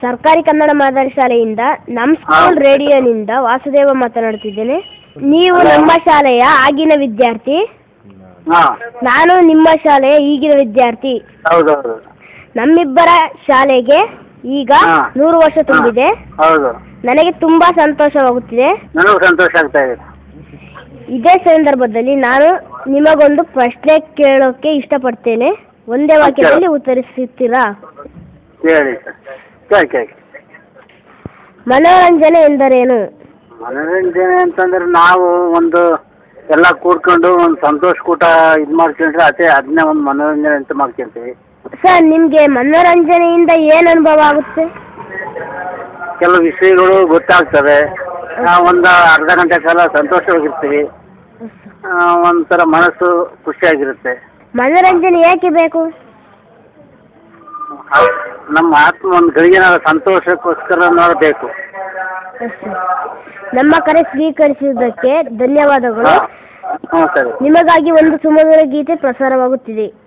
ಸರ್ಕಾರಿ ಕನ್ನಡ ಮಾದರಿ ಶಾಲೆಯಿಂದ ನಮ್ಮ ಸ್ಕೂಲ್ ರೇಡಿಯೋನಿಂದ ವಾಸುದೇವ ಮಾತನಾಡ್ತಿದ್ದೇನೆ ನೀವು ನಮ್ಮ ಶಾಲೆಯ ಆಗಿನ ವಿದ್ಯಾರ್ಥಿ ಹಾಂ ನಾನು ನಿಮ್ಮ ಶಾಲೆಯ ಈಗಿನ ವಿದ್ಯಾರ್ಥಿ ಹೌದೌದು ನಮ್ಮಿಬ್ಬರ ಶಾಲೆಗೆ ಈಗ ಹಾ. ನೂರು ವರ್ಷ ತುಂಬಿದೆ ಹೌದು ನನಗೆ ತುಂಬಾ ಸಂತೋಷವಾಗುತ್ತಿದೆ ನನಗೂ ಸಂತೋಷ ಆಗ್ತಾ ಇದೆ ಇದೇ ಸಂದರ್ಭದಲ್ಲಿ ನಾನು ನಿಮಗೊಂದು ಪ್ರಶ್ನೆ ಕೇಳೋಕೆ ಇಷ್ಟಪಡ್ತೇನೆ ಒಂದೇ ವಾಕ್ಯದಲ್ಲಿ ಉತ್ತರಿಸುತ್ತೀರಾ ಕೇಳಿ ಸರ್ ಕೇಳಿ ಕೇಳಿ ಮನೋರಂಜನೆ ಎಂದರೇನು ಮನೋರಂಜನೆ ಅಂತಂದ್ರೆ ನಾವು ಒಂದು ಎಲ್ಲ ಕೂಡ್ಕೊಂಡು ಒಂದು ಸಂತೋಷ ಕೂಟ ಇದು ಮಾಡ್ಕೊಂಡ್ರೆ ಅದೇ ಅದನ್ನೇ ಒಂದು ಮನೋರಂಜನೆ ಅಂತ ಮಾಡ್ಕೊಂತೀವಿ ಸರ್ ನಿಮಗೆ ಮನೋರಂಜನೆಯಿಂದ ಏನು ಅನುಭವ ಆಗುತ್ತೆ ಕೆಲವು ವಿಷಯಗಳು ಗೊತ್ತಾಗ್ತವೆ ನಾವು ಒಂದು ಅರ್ಧ ಗಂಟೆ ಕಾಲ ಸಂತೋಷವಾಗಿರ್ತೀವಿ ಆ, ಒಂಥರ ಮನಸ್ಸು ಖುಷಿಯಾಗಿರುತ್ತೆ ಮನೋರಂಜನೆ ಏಕೆ ಬೇಕು ನಮ್ಮ ಆತ್ಮ ಒಂದು ಗಳಿಗೆ ಸಂತೋಷಕ್ಕೋಸ್ಕರ ನೋಡಬೇಕು ನಮ್ಮ ಕರೆ ಸ್ವೀಕರಿಸಿದ್ದಕ್ಕೆ ಧನ್ಯವಾದಗಳು ಹಾಂ ಹ್ಞೂ ಸರಿ ನಿಮಗಾಗಿ ಒಂದು ಸುಮಧುರ ಗೀತೆ ಪ್ರಸಾರವಾಗುತ್ತಿದೆ